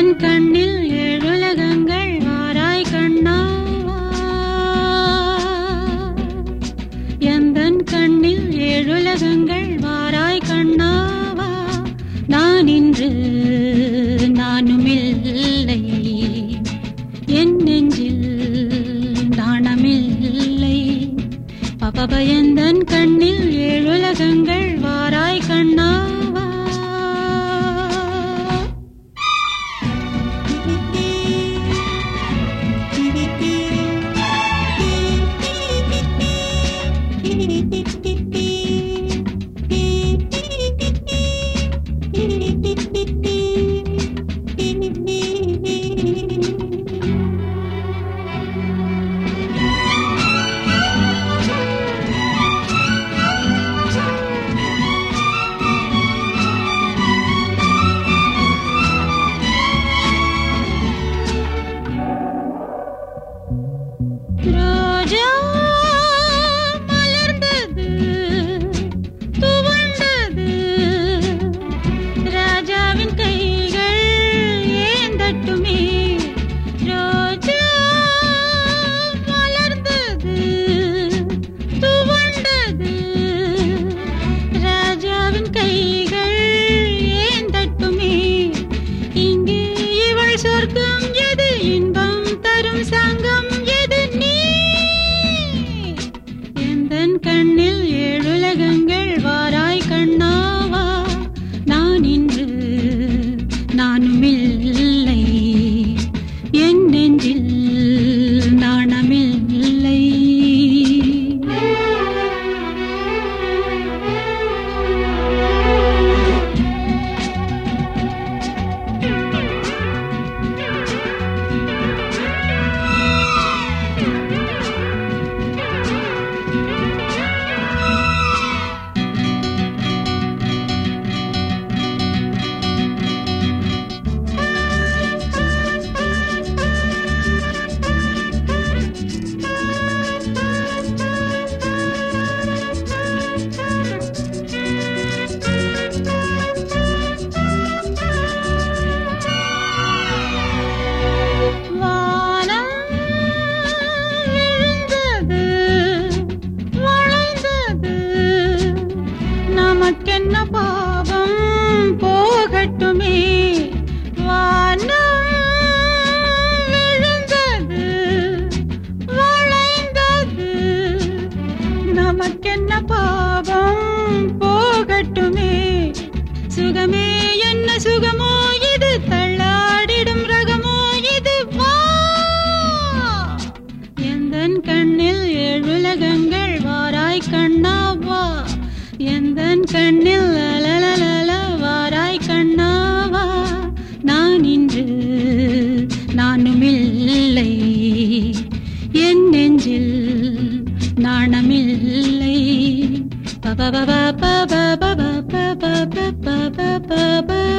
எந்தன் கண்ணில் ஏழுலகங்கள் வாராய் கண்ணாவா எந்தன் கண்ணில் ஏழுலகங்கள் வாராய் கண்ணாவா நான் இன்று நானும் இல்லை என் நெஞ்சில் நாணமில்லை பபபயந்தன் கண்ணில் ஏழுலகங்கள் வாராய் கண்ணாவா ரோஜா மலர்ந்தது துவண்டது ராஜாவின் கைகள் ஏந்தட்டுமே ரோஜா மலர்ந்தது துவண்டது ராஜாவின் கைகள் ஏந்தட்டுமே இங்கே இவள் சொர்க்கம் எது இன்பம் தரும் சங்கம் எது நீ எந்தன் கண்ணில் ஏழுலகங்கள் வாராய் கண்ணாவா நான் இன்று நானும் இல்லை என் நெஞ்சில் நாணமில்லை வானம் விழுந்தது வளைந்தது நமக்கென்ன பாவம் போகட்டுமே வானம் விழுந்தது வளைந்தது நமக்கென்ன பாவம் போகட்டுமே சுகமே என்ன சுகமோ இது தள்ளாடிடும் ரகமோ இது வா எந்தன் கண்ணில் ஏழுலகங்கள் வாராய் கண்ணாவா எந்தன் கண்ணில் அலலலல வாராய் கண்ணாவா நான் இன்று நானும் இல்லை என் நெஞ்சில் நாணமில்லை பபபப பபபப பபபப பபப